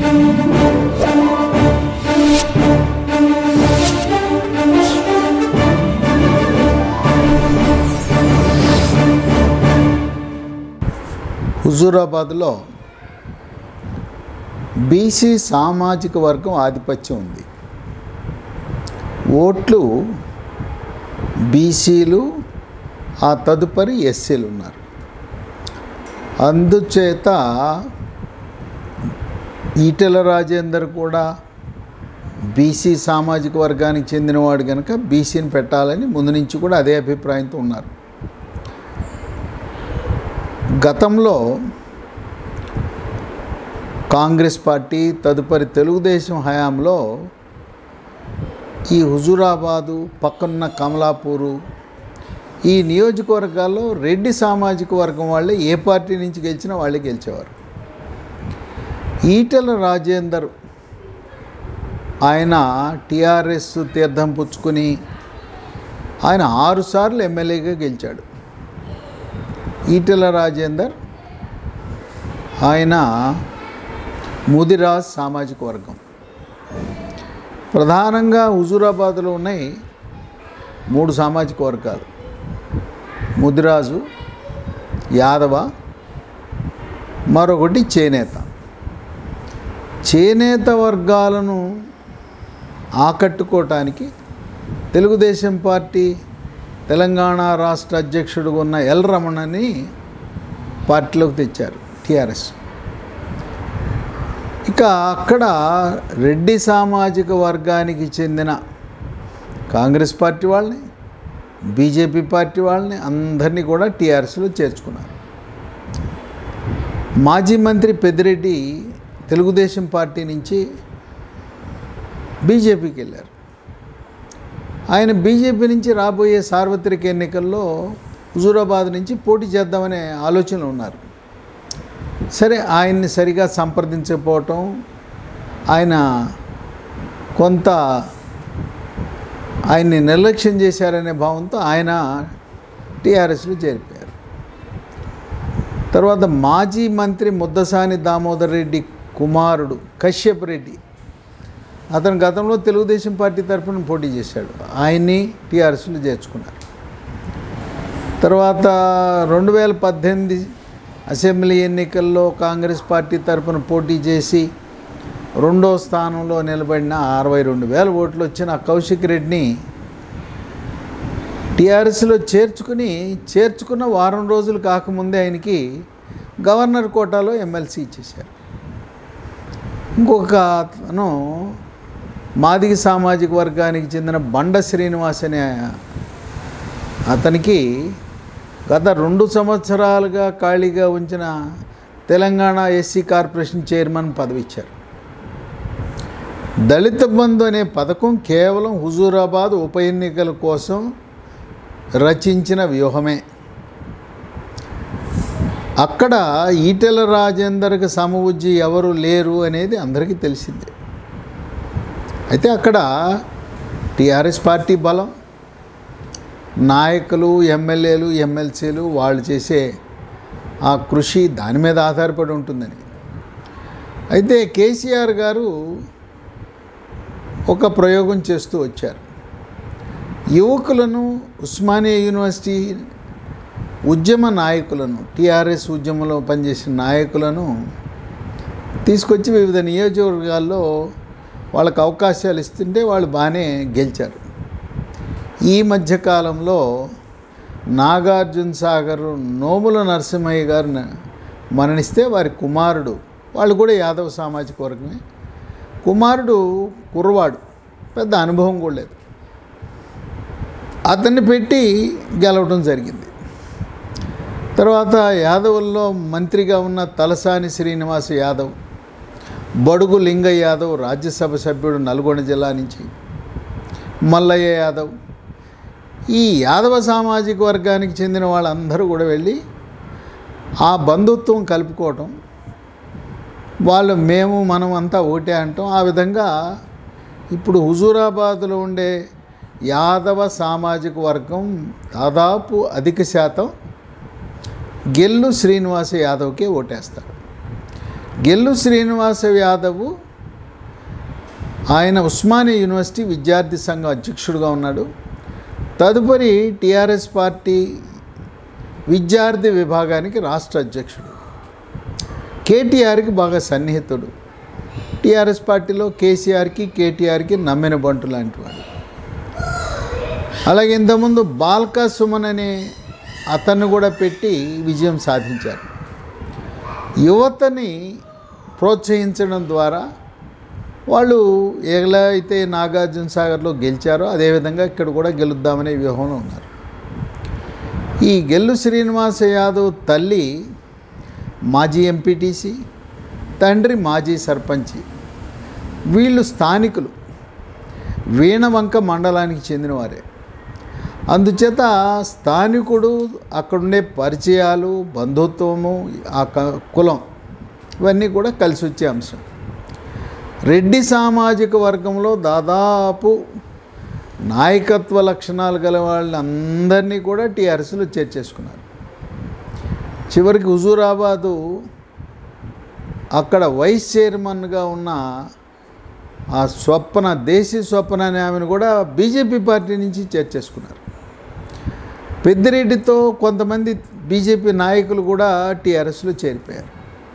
హుజూరాబాద్లో BC సామాజిక వర్గం ఆధిపత్యం ఉంది ఓట్లు బీసీలు ఆ తదుపరి ఎస్సీలు ఉన్నారు అందుచేత ఈటెల రాజేందర్ కూడా బీసీ సామాజిక వర్గానికి చెందినవాడు కనుక బీసీని పెట్టాలని ముందు నుంచి కూడా అదే అభిప్రాయంతో ఉన్నారు గతంలో కాంగ్రెస్ పార్టీ తదుపరి తెలుగుదేశం హయాంలో ఈ హుజూరాబాదు పక్కనున్న కమలాపూరు ఈ నియోజకవర్గాల్లో రెడ్డి సామాజిక వర్గం వాళ్ళే ఏ పార్టీ నుంచి గెలిచినా వాళ్ళే గెలిచేవారు ఈటెల రాజేందర్ ఆయన టీఆర్ఎస్ తీర్థం పుచ్చుకొని ఆయన ఆరుసార్లు ఎమ్మెల్యేగా గెలిచాడు ఈటెల రాజేందర్ ఆయన ముదిరాజ్ సామాజిక వర్గం ప్రధానంగా హుజూరాబాద్లో ఉన్నాయి మూడు సామాజిక వర్గాలు ముదిరాజు యాదవ మరొకటి చేనేత చేనేత వర్గాలను ఆకట్టుకోవటానికి తెలుగుదేశం పార్టీ తెలంగాణ రాష్ట్ర అధ్యక్షుడు ఉన్న ఎల్ రమణని పార్టీలోకి తెచ్చారు టీఆర్ఎస్ ఇక అక్కడ రెడ్డి సామాజిక వర్గానికి చెందిన కాంగ్రెస్ పార్టీ వాళ్ళని బీజేపీ పార్టీ వాళ్ళని అందరినీ కూడా టీఆర్ఎస్లో చేర్చుకున్నారు మాజీ మంత్రి పెద్దిరెడ్డి తెలుగుదేశం పార్టీ నుంచి బీజేపీకి వెళ్ళారు ఆయన బీజేపీ నుంచి రాబోయే సార్వత్రిక ఎన్నికల్లో హుజూరాబాద్ నుంచి పోటీ చేద్దామనే ఆలోచనలు ఉన్నారు సరే ఆయన్ని సరిగా సంప్రదించకపోవటం ఆయన కొంత ఆయన్ని నిర్లక్ష్యం చేశారనే భావంతో ఆయన టీఆర్ఎస్లో చేరిపోయారు తర్వాత మాజీ మంత్రి ముద్దసాని దామోదర్ రెడ్డి కుమారుడు కశ్యప్ రెడ్డి అతను గతంలో తెలుగుదేశం పార్టీ తరఫున పోటీ చేశాడు ఆయన్ని టీఆర్ఎస్లో చేర్చుకున్నారు తర్వాత రెండు వేల పద్దెనిమిది అసెంబ్లీ ఎన్నికల్లో కాంగ్రెస్ పార్టీ తరఫున పోటీ చేసి రెండో స్థానంలో నిలబడిన అరవై రెండు వేల ఓట్లు వచ్చిన కౌశిక్ రెడ్డిని టీఆర్ఎస్లో చేర్చుకుని చేర్చుకున్న వారం రోజులు కాకముందే ఆయనకి గవర్నర్ కోటాలో ఎమ్మెల్సీ ఇచ్చేశారు ఇంకొక అతను మాదిగ సామాజిక వర్గానికి చెందిన బండ శ్రీనివాస్ అనే అతనికి గత రెండు సంవత్సరాలుగా ఖాళీగా ఉంచిన తెలంగాణ ఎస్సీ కార్పొరేషన్ చైర్మన్ పదవి ఇచ్చారు దళిత బంధు అనే పథకం కేవలం హుజూరాబాద్ ఉప ఎన్నికల కోసం రచించిన వ్యూహమే అక్కడ ఈటెల రాజేందర్కి సమవుజ్జి ఎవరు లేరు అనేది అందరికీ తెలిసిందే అయితే అక్కడ టీఆర్ఎస్ పార్టీ బలం నాయకులు ఎమ్మెల్యేలు ఎమ్మెల్సీలు వాళ్ళు చేసే ఆ కృషి దాని మీద ఆధారపడి ఉంటుందని అయితే కేసీఆర్ గారు ఒక ప్రయోగం చేస్తూ వచ్చారు యువకులను ఉస్మానియా యూనివర్సిటీ ఉద్యమ నాయకులను టీఆర్ఎస్ ఉద్యమంలో పనిచేసిన నాయకులను తీసుకొచ్చి వివిధ నియోజకవర్గాల్లో వాళ్ళకి అవకాశాలు ఇస్తుంటే వాళ్ళు బాగానే గెలిచారు ఈ మధ్యకాలంలో నాగార్జున సాగర్ నోముల నరసింహయ్య గారు మరణిస్తే వారి కుమారుడు వాళ్ళు కూడా యాదవ సామాజిక వర్గమే కుమారుడు కుర్రవాడు పెద్ద అనుభవం కూడా లేదు అతన్ని పెట్టి గెలవడం జరిగింది తర్వాత యాదవుల్లో మంత్రిగా ఉన్న తలసాని శ్రీనివాస్ యాదవ్ బడుగు లింగ యాదవ్ రాజ్యసభ సభ్యుడు నల్గొండ జిల్లా నుంచి మల్లయ్య యాదవ్ ఈ యాదవ సామాజిక వర్గానికి చెందిన వాళ్ళందరూ కూడా వెళ్ళి ఆ బంధుత్వం కలుపుకోవటం వాళ్ళు మేము మనం అంతా ఒకటే అంటాం ఆ విధంగా ఇప్పుడు హుజూరాబాద్లో ఉండే యాదవ సామాజిక వర్గం దాదాపు అధిక శాతం గెల్లు శ్రీనివాస యాదవ్కే ఓటేస్తారు గెల్లు శ్రీనివాస యాదవ్ ఆయన ఉస్మానియా యూనివర్సిటీ విద్యార్థి సంఘం అధ్యక్షుడిగా ఉన్నాడు తదుపరి టీఆర్ఎస్ పార్టీ విద్యార్థి విభాగానికి రాష్ట్ర అధ్యక్షుడు కేటీఆర్కి బాగా సన్నిహితుడు టీఆర్ఎస్ పార్టీలో కేసీఆర్కి కేటీఆర్కి నమ్మిన బంటు లాంటి వాడు అలాగే ఇంతకుముందు బాల్కా సుమన్ అనే అతన్ని కూడా పెట్టి విజయం సాధించారు యువతని ప్రోత్సహించడం ద్వారా వాళ్ళు ఎలా అయితే నాగార్జున సాగర్లో గెలిచారో అదేవిధంగా ఇక్కడ కూడా గెలుద్దామనే వ్యూహంలో ఉన్నారు ఈ గెల్లు శ్రీనివాస యాదవ్ తల్లి మాజీ ఎంపీటీసీ తండ్రి మాజీ సర్పంచి వీళ్ళు స్థానికులు వీణవంక మండలానికి చెందినవారే అందుచేత స్థానికుడు అక్కడుండే పరిచయాలు బంధుత్వము ఆ క- కులం ఇవన్నీ కూడా కలిసి వచ్చే అంశం రెడ్డి సామాజిక వర్గంలో దాదాపు నాయకత్వ లక్షణాలు గల వాళ్ళందరినీ కూడా టీఆర్ఎస్లో చేర్చేసుకున్నారు చివరికి హుజూరాబాదు అక్కడ వైస్ చైర్మన్గా ఉన్న ఆ స్వప్న దేశీ స్వప్న అనే ఆమెను కూడా బీజేపీ పార్టీ నుంచి చేర్చేసుకున్నారు పెద్దిరెడ్డితో కొంతమంది బీజేపీ నాయకులు కూడా టీఆర్ఎస్లో చేరిపోయారు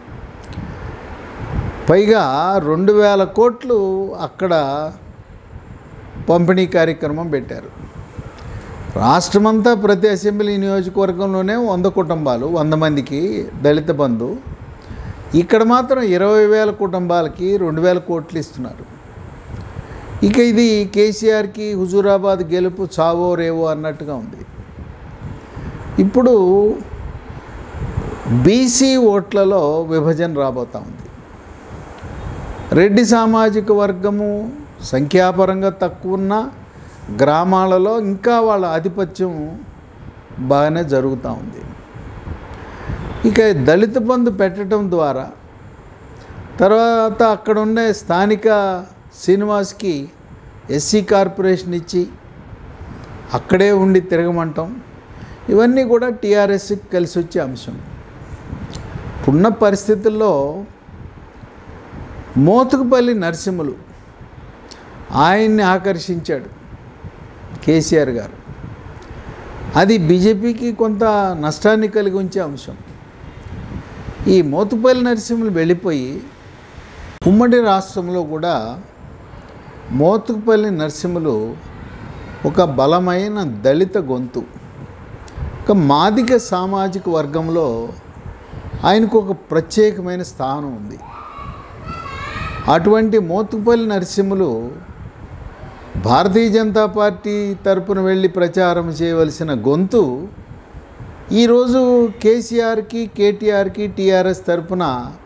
పైగా రెండు వేల కోట్లు అక్కడ పంపిణీ కార్యక్రమం పెట్టారు రాష్ట్రమంతా ప్రతి అసెంబ్లీ నియోజకవర్గంలోనే వంద కుటుంబాలు వంద మందికి దళిత బంధు ఇక్కడ మాత్రం ఇరవై వేల కుటుంబాలకి రెండు వేల కోట్లు ఇస్తున్నారు ఇక ఇది కేసీఆర్కి హుజూరాబాద్ గెలుపు చావో రేవో అన్నట్టుగా ఉంది ఇప్పుడు బీసీ ఓట్లలో విభజన రాబోతా ఉంది రెడ్డి సామాజిక వర్గము సంఖ్యాపరంగా తక్కువ ఉన్న గ్రామాలలో ఇంకా వాళ్ళ ఆధిపత్యం బాగానే జరుగుతూ ఉంది ఇక దళిత బంధు పెట్టడం ద్వారా తర్వాత అక్కడ ఉండే స్థానిక శ్రీనివాస్కి ఎస్సీ కార్పొరేషన్ ఇచ్చి అక్కడే ఉండి తిరగమంటాం ఇవన్నీ కూడా టీఆర్ఎస్కి కలిసి వచ్చే అంశం ఇప్పుడున్న పరిస్థితుల్లో మోతుకుపల్లి నరసింహులు ఆయన్ని ఆకర్షించాడు కేసీఆర్ గారు అది బీజేపీకి కొంత నష్టాన్ని కలిగి ఉంచే అంశం ఈ మోతుపల్లి నరసింహులు వెళ్ళిపోయి ఉమ్మడి రాష్ట్రంలో కూడా మోతుకుపల్లి నరసింహులు ఒక బలమైన దళిత గొంతు ఒక మాదిక సామాజిక వర్గంలో ఆయనకు ఒక ప్రత్యేకమైన స్థానం ఉంది అటువంటి మోతుపల్లి నరసింహులు భారతీయ జనతా పార్టీ తరపున వెళ్ళి ప్రచారం చేయవలసిన గొంతు ఈరోజు కేసీఆర్కి కేటీఆర్కి టీఆర్ఎస్ తరపున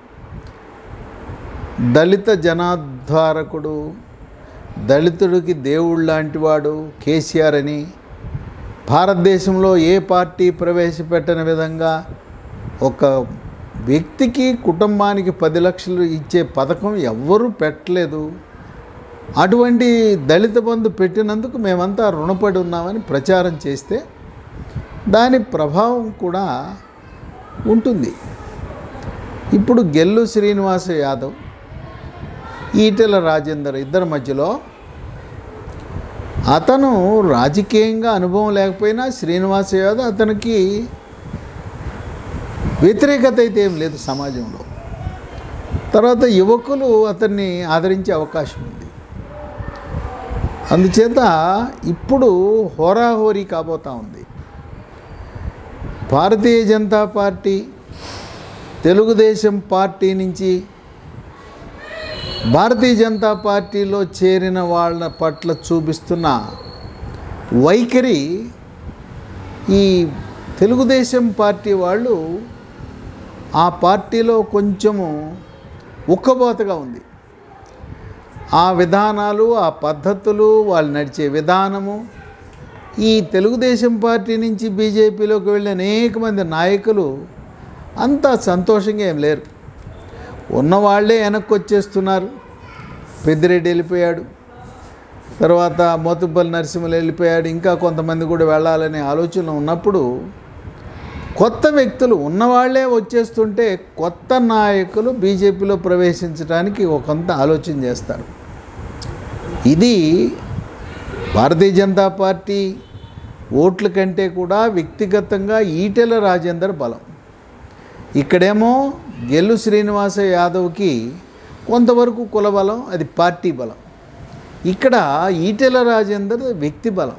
దళిత జనాధారకుడు దళితుడికి దేవుడు లాంటివాడు కేసీఆర్ అని భారతదేశంలో ఏ పార్టీ ప్రవేశపెట్టని విధంగా ఒక వ్యక్తికి కుటుంబానికి పది లక్షలు ఇచ్చే పథకం ఎవ్వరూ పెట్టలేదు అటువంటి దళిత బంధు పెట్టినందుకు మేమంతా రుణపడి ఉన్నామని ప్రచారం చేస్తే దాని ప్రభావం కూడా ఉంటుంది ఇప్పుడు గెల్లు శ్రీనివాస యాదవ్ ఈటెల రాజేందర్ ఇద్దరి మధ్యలో అతను రాజకీయంగా అనుభవం లేకపోయినా శ్రీనివాస యాదవ్ అతనికి వ్యతిరేకత అయితే ఏం లేదు సమాజంలో తర్వాత యువకులు అతన్ని ఆదరించే అవకాశం ఉంది అందుచేత ఇప్పుడు హోరాహోరీ కాబోతా ఉంది భారతీయ జనతా పార్టీ తెలుగుదేశం పార్టీ నుంచి భారతీయ జనతా పార్టీలో చేరిన వాళ్ళ పట్ల చూపిస్తున్న వైఖరి ఈ తెలుగుదేశం పార్టీ వాళ్ళు ఆ పార్టీలో కొంచెము ఉక్కబోతగా ఉంది ఆ విధానాలు ఆ పద్ధతులు వాళ్ళు నడిచే విధానము ఈ తెలుగుదేశం పార్టీ నుంచి బీజేపీలోకి వెళ్ళిన అనేక మంది నాయకులు అంత సంతోషంగా ఏం లేరు ఉన్నవాళ్లే వెనక్కి వచ్చేస్తున్నారు పెద్దిరెడ్డి వెళ్ళిపోయాడు తర్వాత మోతుపల్లి నరసింహలు వెళ్ళిపోయాడు ఇంకా కొంతమంది కూడా వెళ్ళాలనే ఆలోచన ఉన్నప్పుడు కొత్త వ్యక్తులు ఉన్నవాళ్లే వచ్చేస్తుంటే కొత్త నాయకులు బీజేపీలో ప్రవేశించడానికి ఒక కొంత ఆలోచన చేస్తారు ఇది భారతీయ జనతా పార్టీ ఓట్ల కంటే కూడా వ్యక్తిగతంగా ఈటెల రాజేందర్ బలం ఇక్కడేమో గెల్లు శ్రీనివాస యాదవ్కి కొంతవరకు కుల బలం అది పార్టీ బలం ఇక్కడ ఈటెల రాజేందర్ వ్యక్తి బలం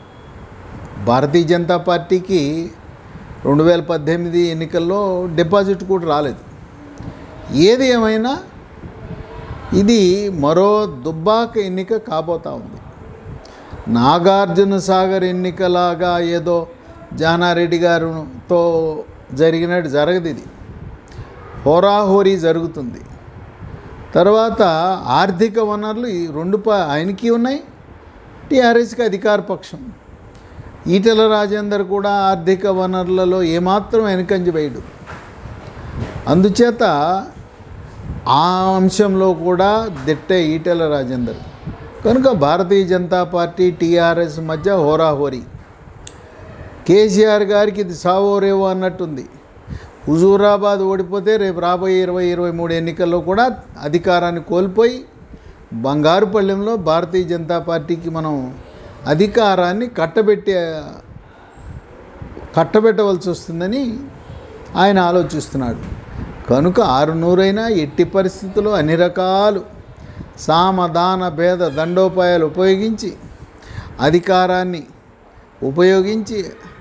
భారతీయ జనతా పార్టీకి రెండు వేల పద్దెనిమిది ఎన్నికల్లో డిపాజిట్ కూడా రాలేదు ఏది ఏమైనా ఇది మరో దుబ్బాక ఎన్నిక కాబోతా ఉంది నాగార్జున సాగర్ ఎన్నికలాగా ఏదో జానారెడ్డి గారితో జరిగినట్టు జరగదు ఇది హోరాహోరీ జరుగుతుంది తర్వాత ఆర్థిక వనరులు ఈ రెండు ప ఆయనకి ఉన్నాయి టీఆర్ఎస్కి అధికార పక్షం ఈటెల రాజేందర్ కూడా ఆర్థిక వనరులలో ఏమాత్రం వెనుకంజ వేయడు అందుచేత ఆ అంశంలో కూడా దిట్టే ఈటెల రాజేందర్ కనుక భారతీయ జనతా పార్టీ టీఆర్ఎస్ మధ్య హోరాహోరీ కేసీఆర్ గారికి ఇది సావో రేవో అన్నట్టుంది హుజూరాబాద్ ఓడిపోతే రేపు రాబోయే ఇరవై ఇరవై మూడు ఎన్నికల్లో కూడా అధికారాన్ని కోల్పోయి బంగారుపల్లెంలో భారతీయ జనతా పార్టీకి మనం అధికారాన్ని కట్టబెట్టే కట్టబెట్టవలసి వస్తుందని ఆయన ఆలోచిస్తున్నాడు కనుక ఆరు నూరైనా ఎట్టి పరిస్థితుల్లో అన్ని రకాలు సామదాన భేద దండోపాయాలు ఉపయోగించి అధికారాన్ని ఉపయోగించి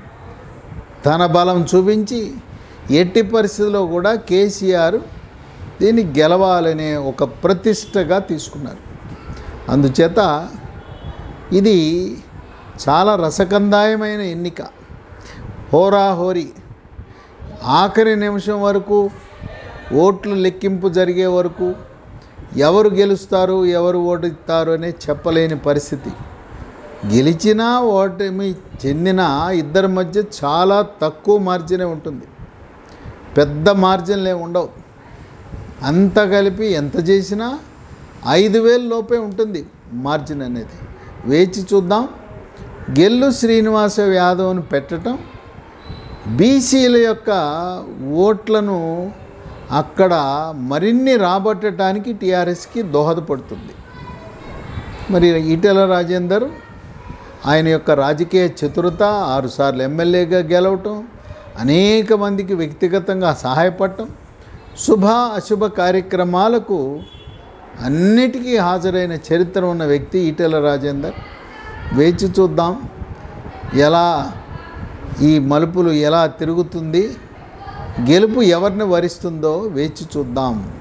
తన బలం చూపించి ఎట్టి పరిస్థితుల్లో కూడా కేసీఆర్ దీన్ని గెలవాలనే ఒక ప్రతిష్టగా తీసుకున్నారు అందుచేత ఇది చాలా రసకందాయమైన ఎన్నిక హోరాహోరీ ఆఖరి నిమిషం వరకు ఓట్లు లెక్కింపు జరిగే వరకు ఎవరు గెలుస్తారు ఎవరు ఓడిస్తారు అనే చెప్పలేని పరిస్థితి గెలిచినా ఓటమి చెందిన ఇద్దరి మధ్య చాలా తక్కువ మార్జినే ఉంటుంది పెద్ద మార్జిన్లే ఉండవు అంత కలిపి ఎంత చేసినా ఐదు వేల లోపే ఉంటుంది మార్జిన్ అనేది వేచి చూద్దాం గెల్లు శ్రీనివాస యాదవ్ను పెట్టడం బీసీల యొక్క ఓట్లను అక్కడ మరిన్ని రాబట్టడానికి టీఆర్ఎస్కి దోహదపడుతుంది మరి ఈటెల రాజేందర్ ఆయన యొక్క రాజకీయ చతురత ఆరుసార్లు ఎమ్మెల్యేగా గెలవటం అనేక మందికి వ్యక్తిగతంగా సహాయపడటం శుభ అశుభ కార్యక్రమాలకు అన్నిటికీ హాజరైన చరిత్ర ఉన్న వ్యక్తి ఈటెల రాజేందర్ వేచి చూద్దాం ఎలా ఈ మలుపులు ఎలా తిరుగుతుంది గెలుపు ఎవరిని వరిస్తుందో వేచి చూద్దాం